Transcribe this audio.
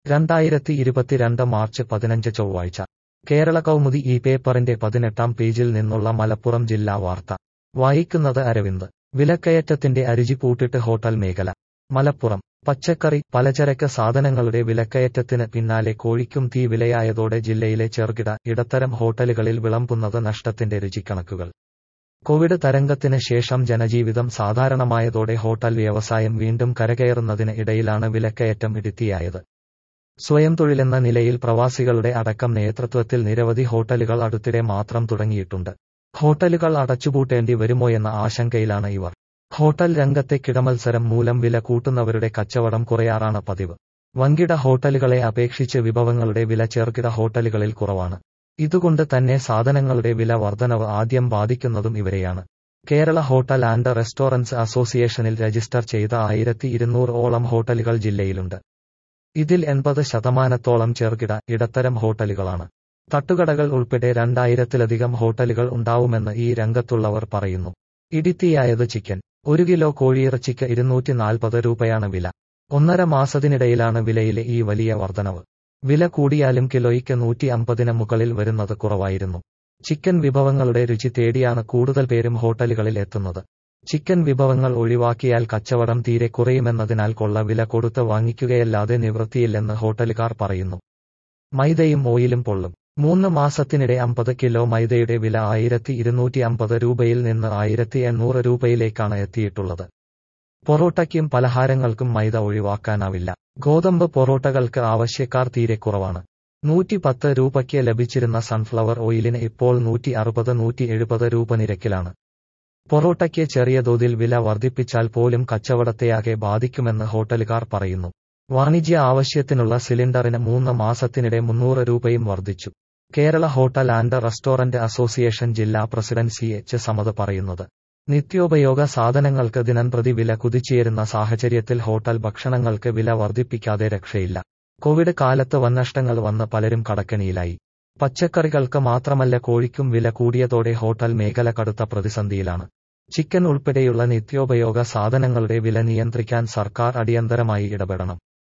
രണ്ടായിരത്തി ഇരുപത്തിരണ്ട് മാർച്ച് പതിനഞ്ച് ചൊവ്വാഴ്ച കേരള കൗമുദി ഈ പേപ്പറിന്റെ പതിനെട്ടാം പേജിൽ നിന്നുള്ള മലപ്പുറം ജില്ലാ വാർത്ത വായിക്കുന്നത് അരവിന്ദ് വിലക്കയറ്റത്തിന്റെ അരുചി പൂട്ടിട്ട് ഹോട്ടൽ മേഖല മലപ്പുറം പച്ചക്കറി പലചരക്ക് സാധനങ്ങളുടെ വിലക്കയറ്റത്തിന് പിന്നാലെ കോഴിക്കും തീ വിലയായതോടെ ജില്ലയിലെ ചെറുകിട ഇടത്തരം ഹോട്ടലുകളിൽ വിളമ്പുന്നത് നഷ്ടത്തിന്റെ രുചിക്കണക്കുകൾ കോവിഡ് തരംഗത്തിന് ശേഷം ജനജീവിതം സാധാരണമായതോടെ ഹോട്ടൽ വ്യവസായം വീണ്ടും കരകയറുന്നതിന് ഇടയിലാണ് വിലക്കയറ്റം ഇടുത്തിയായത് സ്വയം തൊഴിലെന്ന നിലയിൽ പ്രവാസികളുടെ അടക്കം നേതൃത്വത്തിൽ നിരവധി ഹോട്ടലുകൾ അടുത്തിടെ മാത്രം തുടങ്ങിയിട്ടുണ്ട് ഹോട്ടലുകൾ അടച്ചുപൂട്ടേണ്ടി വരുമോയെന്ന ആശങ്കയിലാണ് ഇവർ ഹോട്ടൽ രംഗത്തെ കിടമത്സരം മൂലം വില കൂട്ടുന്നവരുടെ കച്ചവടം കുറയാറാണ് പതിവ് വൻകിട ഹോട്ടലുകളെ അപേക്ഷിച്ച് വിഭവങ്ങളുടെ വില ചെറുകിട ഹോട്ടലുകളിൽ കുറവാണ് ഇതുകൊണ്ട് തന്നെ സാധനങ്ങളുടെ വില വർധനവ് ആദ്യം ബാധിക്കുന്നതും ഇവരെയാണ് കേരള ഹോട്ടൽ ആൻഡ് റെസ്റ്റോറന്റ്സ് അസോസിയേഷനിൽ രജിസ്റ്റർ ചെയ്ത ആയിരത്തി ഇരുന്നൂറ് ഓളം ഹോട്ടലുകൾ ജില്ലയിലുണ്ട് ഇതിൽ എൺപത് ശതമാനത്തോളം ചെറുകിട ഇടത്തരം ഹോട്ടലുകളാണ് തട്ടുകടകൾ ഉൾപ്പെടെ രണ്ടായിരത്തിലധികം ഹോട്ടലുകൾ ഉണ്ടാവുമെന്ന് ഈ രംഗത്തുള്ളവർ പറയുന്നു ഇടിത്തിയായത് ചിക്കൻ ഒരു കിലോ കോഴിയിറച്ചിക്ക് ഇരുന്നൂറ്റി നാൽപ്പത് രൂപയാണ് വില ഒന്നര മാസത്തിനിടയിലാണ് വിലയിലെ ഈ വലിയ വർധനവ് വില കൂടിയാലും കിലോയ്ക്ക് നൂറ്റി അമ്പതിന് മുകളിൽ വരുന്നത് കുറവായിരുന്നു ചിക്കൻ വിഭവങ്ങളുടെ രുചി തേടിയാണ് കൂടുതൽ പേരും ഹോട്ടലുകളിൽ എത്തുന്നത് ചിക്കൻ വിഭവങ്ങൾ ഒഴിവാക്കിയാൽ കച്ചവടം തീരെ കുറയുമെന്നതിനാൽ കൊള്ള വില കൊടുത്ത് വാങ്ങിക്കുകയല്ലാതെ നിവൃത്തിയില്ലെന്ന് ഹോട്ടലുകാർ പറയുന്നു മൈദയും ഓയിലും പൊള്ളും മൂന്ന് മാസത്തിനിടെ അമ്പത് കിലോ മൈദയുടെ വില ആയിരത്തി ഇരുന്നൂറ്റി അമ്പത് രൂപയിൽ നിന്ന് ആയിരത്തി എണ്ണൂറ് രൂപയിലേക്കാണ് എത്തിയിട്ടുള്ളത് പൊറോട്ടയ്ക്കും പലഹാരങ്ങൾക്കും മൈദ ഒഴിവാക്കാനാവില്ല ഗോതമ്പ് പൊറോട്ടകൾക്ക് ആവശ്യക്കാർ തീരെ കുറവാണ് നൂറ്റി പത്ത് രൂപയ്ക്ക് ലഭിച്ചിരുന്ന സൺഫ്ലവർ ഓയിലിന് ഇപ്പോൾ നൂറ്റി അറുപത് നൂറ്റി എഴുപത് രൂപ നിരക്കിലാണ് പൊറോട്ടയ്ക്ക് ചെറിയ തോതിൽ വില വർദ്ധിപ്പിച്ചാൽ പോലും കച്ചവടത്തെയാകെ ബാധിക്കുമെന്ന് ഹോട്ടലുകാർ പറയുന്നു വാണിജ്യ ആവശ്യത്തിനുള്ള സിലിണ്ടറിന് മൂന്ന് മാസത്തിനിടെ മുന്നൂറ് രൂപയും വർദ്ധിച്ചു Kerala hotel and restaurant association ജില്ലാ പ്രസിഡന്റ് സി എച്ച് സമത് പറയുന്നത് നിത്യോപയോഗ സാധനങ്ങൾക്ക് ദിനംപ്രതി വില കുതിച്ചുയരുന്ന സാഹചര്യത്തിൽ ഹോട്ടൽ ഭക്ഷണങ്ങൾക്ക് വില വർദ്ധിപ്പിക്കാതെ രക്ഷയില്ല കോവിഡ് കാലത്ത് വന്നഷ്ടങ്ങൾ വന്ന് പലരും കടക്കണിയിലായി പച്ചക്കറികൾക്ക് മാത്രമല്ല കോഴിക്കും വില കൂടിയതോടെ ഹോട്ടൽ മേഖല കടുത്ത പ്രതിസന്ധിയിലാണ് ചിക്കൻ ഉൾപ്പെടെയുള്ള നിത്യോപയോഗ സാധനങ്ങളുടെ വില നിയന്ത്രിക്കാൻ സർക്കാർ അടിയന്തരമായി ഇടപെടണം